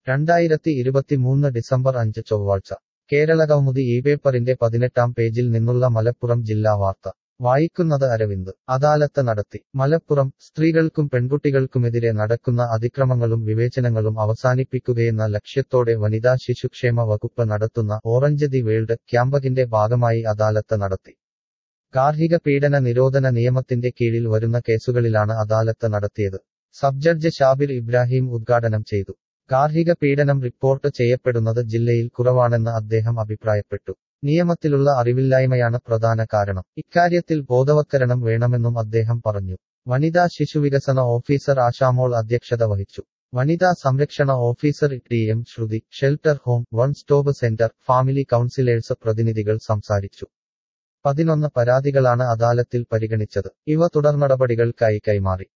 രണ്ടായിരത്തി ഇരുപത്തിമൂന്ന് ഡിസംബർ അഞ്ച് ചൊവ്വാഴ്ച കേരള കൗമുദി ഈ പേപ്പറിന്റെ പതിനെട്ടാം പേജിൽ നിന്നുള്ള മലപ്പുറം ജില്ലാ വാർത്ത വായിക്കുന്നത് അരവിന്ദ് അദാലത്ത് നടത്തി മലപ്പുറം സ്ത്രീകൾക്കും പെൺകുട്ടികൾക്കുമെതിരെ നടക്കുന്ന അതിക്രമങ്ങളും വിവേചനങ്ങളും അവസാനിപ്പിക്കുകയെന്ന ലക്ഷ്യത്തോടെ വനിതാ ശിശുക്ഷേമ വകുപ്പ് നടത്തുന്ന ഓറഞ്ച് ദി വേൾഡ് ക്യാമ്പകിന്റെ ഭാഗമായി അദാലത്ത് നടത്തി ഗാർഹിക പീഡന നിരോധന നിയമത്തിന്റെ കീഴിൽ വരുന്ന കേസുകളിലാണ് അദാലത്ത് നടത്തിയത് സബ് ജഡ്ജ് ഷാബിർ ഇബ്രാഹിം ഉദ്ഘാടനം ചെയ്തു ഗാർഹിക പീഡനം റിപ്പോർട്ട് ചെയ്യപ്പെടുന്നത് ജില്ലയിൽ കുറവാണെന്ന് അദ്ദേഹം അഭിപ്രായപ്പെട്ടു നിയമത്തിലുള്ള അറിവില്ലായ്മയാണ് പ്രധാന കാരണം ഇക്കാര്യത്തിൽ ബോധവത്കരണം വേണമെന്നും അദ്ദേഹം പറഞ്ഞു വനിതാ ശിശുവികസന ഓഫീസർ ആശാമോൾ അധ്യക്ഷത വഹിച്ചു വനിതാ സംരക്ഷണ officer T M Shruthi shelter home one stop centre family counsellors പ്രതിനിധികൾ സംസാരിച്ചു പതിനൊന്ന് പരാതികളാണ് അദാലത്തിൽ പരിഗണിച്ചത് ഇവ തുടർനടപടികൾക്കായി കൈമാറി